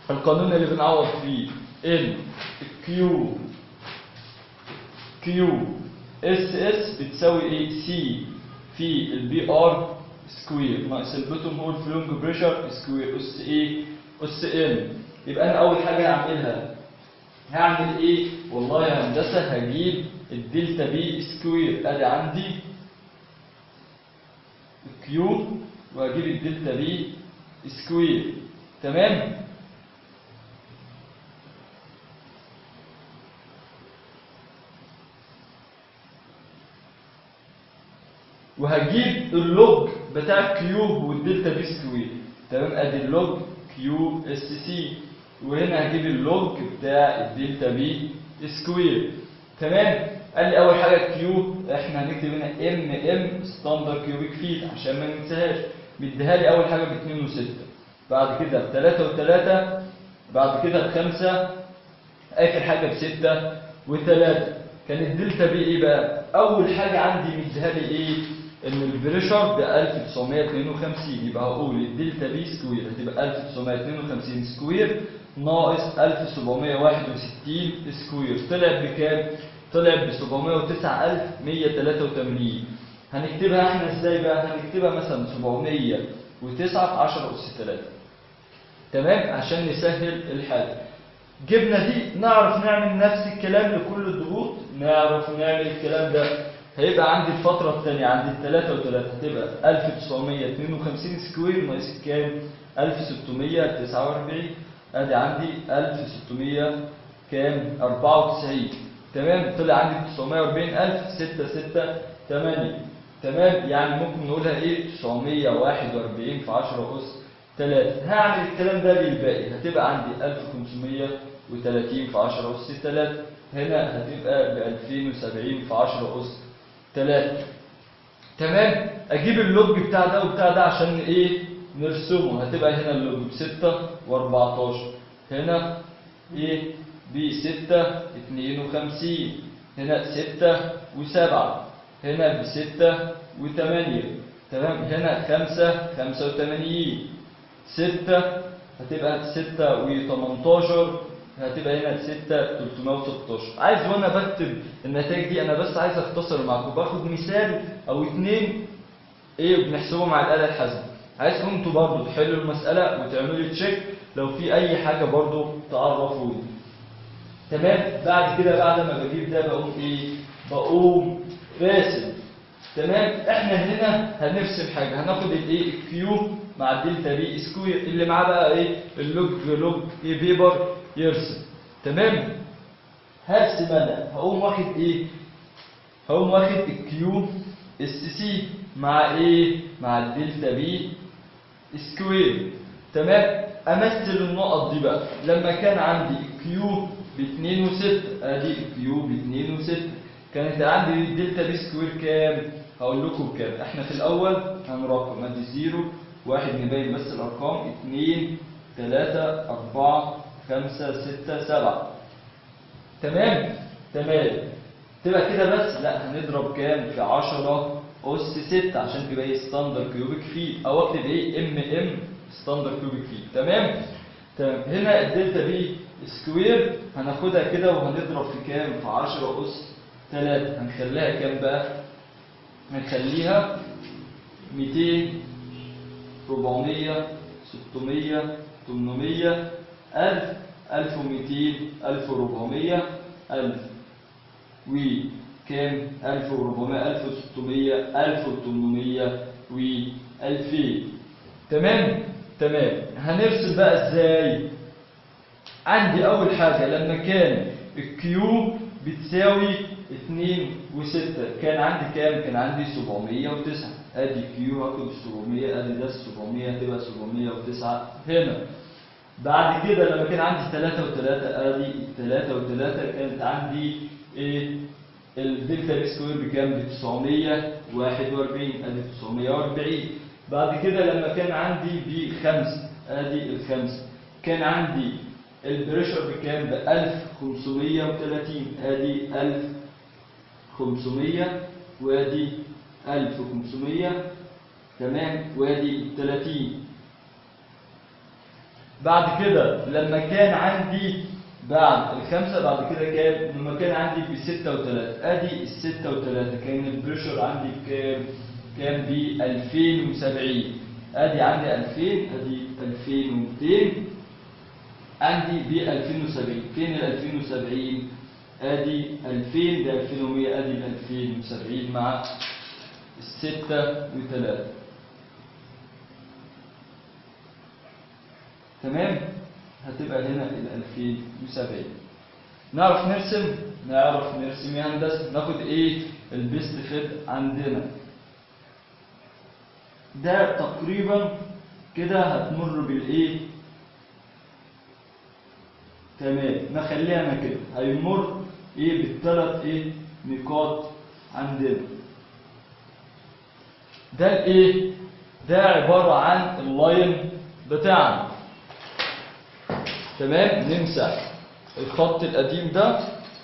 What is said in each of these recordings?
القانون اللي بنعوض فيه ان كيو كيو اس اس بتساوي ايه سي في البي ار سكوير ناقص البوتوم هول فلونج بريشر سكوير اس ايه اس ام يبقى انا اول حاجه هعملها هعمل ايه والله يا هندسه هجيب الدلتا بي سكوير ادي عندي كيو وهجيب الدلتا بي سكوير تمام وهجيب اللوج بتاع كيو والدلتا بي سكوير تمام ادي اللوج كيو اس سي وهنا هجيب اللوج بتاع الدلتا بي سكوير تمام قال لي اول حاجه كيو احنا هنكتب هنا ام ام ستاندر كيوبيك فيت عشان ما ننساهاش مديها لي اول حاجه ب 2 و6 بعد كده ب 3 و3 بعد كده ب 5 اخر حاجه ب 6 و3 كان الدلتا بي ايه بقى اول حاجه عندي مديها لي ايه ان البريشر ب 1952 يبقى هقول الدلتا بي سكوير هتبقى 1952 سكوير ناقص 1761 سكوير طلع بكام؟ طلع ب 709183 هنكتبها احنا ازاي بقى؟ هنكتبها مثلا 709 في 10 أس 3 تمام؟ عشان نسهل الحل جبنا دي نعرف نعمل نفس الكلام لكل الضغوط نعرف نعمل الكلام ده هيبقى عندي الفترة الثانية عندي الثلاثة وثلاثة هتبقى 1952 سكوير ناقص كام؟ 1649 ادي عندي 1600 كام؟ 94 تمام طلع عندي 940000 6 6 8 تمام يعني ممكن نقولها ايه 941 في 10 اس 3 هعمل الكلام ده للباقي هتبقى عندي 1530 في 10 اس 3 هنا هتبقى ب 2070 في 10 اس 3 تمام اجيب اللوج بتاع ده وبتاع ده عشان ايه نرسمه هتبقى هنا اللوج ب 6 و14 هنا ايه ب 6 52 هنا 6 و7 هنا ب 6 و8 تمام هنا 5 85 6 هتبقى 6 و18 هتبقى هنا 6 316 عايز وانا بكتب النتائج دي انا بس عايز اختصر معاكم باخد مثال او اتنين ايه وبنحسبهم على الاله الحاسبه عايزكم انتوا برضو تحلوا المساله وتعملوا تشيك لو في اي حاجه برضو تعرفوني تمام بعد كده بعد ما بجيب ده بقوم ايه بقوم راسم تمام احنا هنا هنرسم حاجه هناخد الايه الكيو مع الدلتا بي سكوير اللي معاه بقى ايه اللوج لوج ايه بيبر يرسم تمام هرسم انا هقوم واخد ايه هقوم واخد الكيو اس سي مع ايه مع الدلتا بي سكوير تمام امثل النقط دي بقى لما كان عندي كيو ب 2 و6 ادي كيو ب 2 و6 كانت عندي الدلتا بي سكوير كام هقول لكم كام احنا في الاول هنرقم ادي 0 واحد نبين بس الارقام 2 3 4 5 6 7 تمام تمام تبقى كده بس لا هنضرب كام في 10 اس 6 عشان تبقى ايه ستاندر كيوبيك فيت او اكتب ايه ام ام ستاندر كيوبيك فيت تمام تمام هنا الدلتا بي سكوير هناخدها كده وهنضرب في كام في 10 اس 3 هنخليها كام بقى هنخليها 200 400 600 800 1000 1200 1400 1000 وكام 1400 1600 1800 و 2000 تمام تمام هنرسم بقى ازاي عندي اول حاجه لما كان الكيو بتساوي 2 و6 كان عندي كام كان عندي 709 ادي كيو هاخد 700 ادي ده 700 هتبقى 709 هنا بعد كده لما كان عندي 3 و3 ادي 3 و3 كانت عندي ايه الدلتا بي سكوير بكام ب 941 ادي 940 بعد كده لما كان عندي ب 5 ادي الخمسه كان عندي البريشر بكام ب 1530 ادي 1500 وادي 1500 تمام وادي 30 بعد كده لما كان عندي بعد الخمسة بعد كده كام؟ لما كان عندي بستة وتلاتة ادي الستة وتلاتة كان البريشر عندي بكام؟ كان ب 2070 ادي عندي 2000 ادي 2200 عندي ب 2070 فين ال 2070 ادي 2000 ده 2100 ادي ال 2070 مع الستة وثلاثة تمام هتبقى هنا ال 2070 نعرف نرسم نعرف نرسم يا هندسه ناخد ايه البيست فيد عندنا ده تقريبا كده هتمر بالايه تمام نخليها انا كده هيمر ايه بالثلاث ايه نقاط عندنا ده الايه ده عباره عن اللاين بتاعنا تمام نمسح الخط القديم ده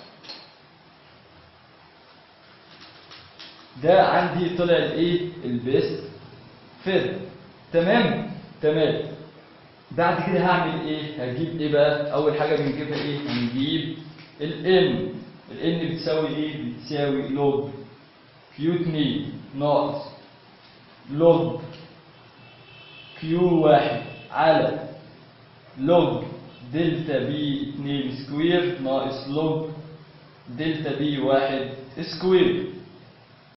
ده عندي طلع الايه البيست فيد تمام تمام بعد كده هعمل ايه هجيب ايه بقى اول حاجه بنجيبها ايه هنجيب الان الان بتساوي ايه بتساوي لوج كيو 2 ناقص لوج كيو 1 على لوج دلتا بي 2 سكوير ناقص لوج دلتا بي 1 سكوير